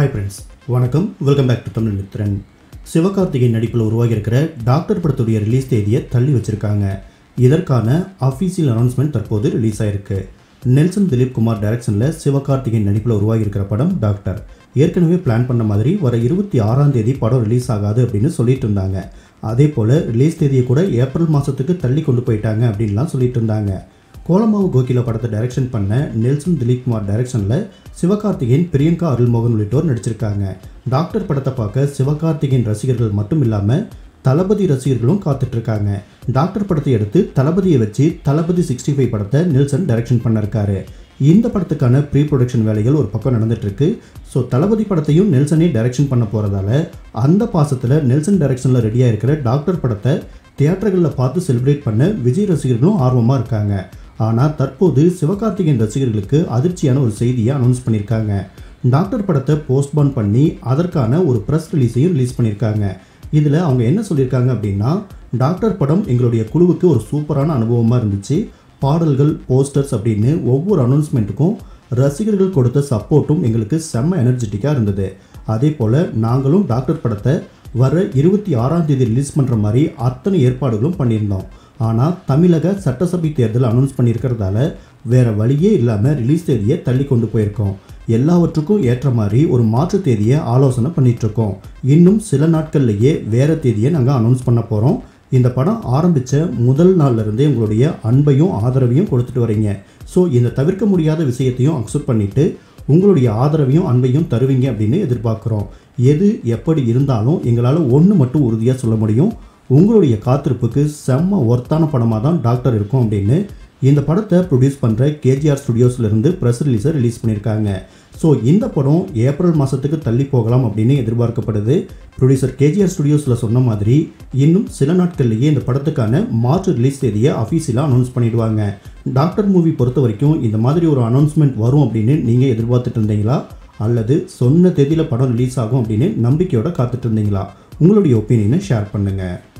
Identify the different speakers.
Speaker 1: hi friends வணக்கம் welcome back to Tamil Mithran Sivakarthikeyan நடிப்பில் உருவாகி இருக்கிற டாக்டர் படத்துடைய ரிலீஸ் தேதியை தள்ளி வச்சிருக்காங்க இதற்கான அஃபீஷியல் அனௌன்ஸ்மெண்ட் தற்போது ரிலீஸ் ஆயிருக்கு நெல்சன் திலீப் குமார் டைரக்ஷனில் சிவகார்த்திகேயன் நடிப்பில் உருவாகி இருக்கிற படம் டாக்டர் ஏற்கனவே பிளான் பண்ண மாதிரி வர இருபத்தி ஆறாம் தேதி படம் ரிலீஸ் ஆகாது அப்படின்னு சொல்லிட்டு இருந்தாங்க அதே போல் ரிலீஸ் தேதியை கூட ஏப்ரல் மாதத்துக்கு தள்ளி கொண்டு போயிட்டாங்க அப்படின்லாம் சொல்லிட்டு இருந்தாங்க கோலமாவு கோகிலா படத்தை டைரக்ஷன் பண்ண நெல்சன் திலீப் குமார் டைரக்ஷனில் சிவகார்த்திகேயன் பிரியங்கா அருள்மோகன் உள்ளிட்டோர் நடிச்சிருக்காங்க டாக்டர் படத்தை பார்க்க சிவகார்த்திகேயன் ரசிகர்கள் மட்டும் இல்லாமல் தளபதி ரசிகர்களும் காத்துட்டு இருக்காங்க டாக்டர் படத்தை எடுத்து தளபதியை வச்சு தளபதி சிக்ஸ்டி ஃபைவ் படத்தை நெல்சன் டைரக்ஷன் பண்ணிருக்காரு இந்த படத்துக்கான ப்ரீ ப்ரொடக்ஷன் வேலைகள் ஒரு பக்கம் நடந்துட்டு இருக்கு ஸோ தளபதி படத்தையும் நெல்சனே டைரக்ஷன் பண்ண போகிறதால அந்த பாசத்தில் நெல்சன் டைரக்ஷனில் ரெடியாக இருக்கிற டாக்டர் படத்தை தியேட்டர்களில் பார்த்து செலிப்ரேட் பண்ண விஜய் ரசிகர்களும் ஆர்வமாக இருக்காங்க ஆனால் தற்போது சிவகார்த்திகேயன் ரசிகர்களுக்கு அதிர்ச்சியான ஒரு செய்தியை அனௌன்ஸ் பண்ணியிருக்காங்க டாக்டர் படத்தை போஸ்ட்பான் பண்ணி அதற்கான ஒரு ப்ரெஸ் ரிலீஸையும் ரிலீஸ் பண்ணியிருக்காங்க இதில் அவங்க என்ன சொல்லியிருக்காங்க அப்படின்னா டாக்டர் படம் எங்களுடைய குழுவுக்கு ஒரு சூப்பரான அனுபவமாக இருந்துச்சு பாடல்கள் போஸ்டர்ஸ் அப்படின்னு ஒவ்வொரு அனௌன்ஸ்மெண்ட்டுக்கும் ரசிகர்கள் கொடுத்த சப்போர்ட்டும் எங்களுக்கு செம்ம எனர்ஜெட்டிக்காக இருந்தது அதே போல் நாங்களும் டாக்டர் படத்தை வர இருபத்தி ஆறாம் தேதி ரிலீஸ் பண்ணுற மாதிரி அத்தனை ஏற்பாடுகளும் பண்ணியிருந்தோம் ஆனால் தமிழக சட்டசபை தேர்தல் அனௌன்ஸ் பண்ணியிருக்கிறதால வேற வழியே இல்லாமல் ரிலீஸ் தேதியை தள்ளி கொண்டு போயிருக்கோம் எல்லாவற்றுக்கும் ஏற்ற மாதிரி ஒரு மாற்று தேதியை ஆலோசனை பண்ணிட்டு இருக்கோம் இன்னும் சில நாட்கள்லேயே வேற தேதியை நாங்கள் அனௌன்ஸ் பண்ண போகிறோம் இந்த படம் ஆரம்பித்த முதல் நாள்ல இருந்தே உங்களுடைய அன்பையும் ஆதரவையும் கொடுத்துட்டு வரீங்க ஸோ இந்த தவிர்க்க முடியாத விஷயத்தையும் அக்செப்ட் பண்ணிட்டு உங்களுடைய ஆதரவையும் அன்பையும் தருவீங்க அப்படின்னு எதிர்பார்க்குறோம் எது எப்படி இருந்தாலும் எங்களால் ஒன்று மட்டும் உறுதியாக சொல்ல முடியும் உங்களுடைய காத்திருப்புக்கு செம்ம ஒர்த்தான படமாக தான் டாக்டர் இருக்கும் அப்படின்னு இந்த படத்தை ப்ரொடியூஸ் பண்ணுற கேஜிஆர் ஸ்டுடியோஸ்லேருந்து ப்ரெஸ் ரிலீஸை ரிலீஸ் பண்ணியிருக்காங்க ஸோ இந்த படம் ஏப்ரல் மாதத்துக்கு தள்ளி போகலாம் அப்படின்னு எதிர்பார்க்கப்படுது ப்ரொடியூசர் கேஜிஆர் ஸ்டுடியோஸில் சொன்ன மாதிரி இன்னும் சில நாட்கள்லேயே இந்த படத்துக்கான மாற்று ரிலீஸ் தேதியை அஃபீஷியலாக அனௌன்ஸ் பண்ணிடுவாங்க டாக்டர் மூவி பொறுத்த வரைக்கும் இந்த மாதிரி ஒரு அனௌன்ஸ்மெண்ட் வரும் அப்படின்னு நீங்கள் எதிர்பார்த்துட்டு இருந்தீங்களா அல்லது சொன்ன தேதியில் படம் ரிலீஸ் ஆகும் அப்படின்னு நம்பிக்கையோட காத்துட்டு இருந்தீங்களா உங்களுடைய ஒப்பீனியனை ஷேர் பண்ணுங்கள்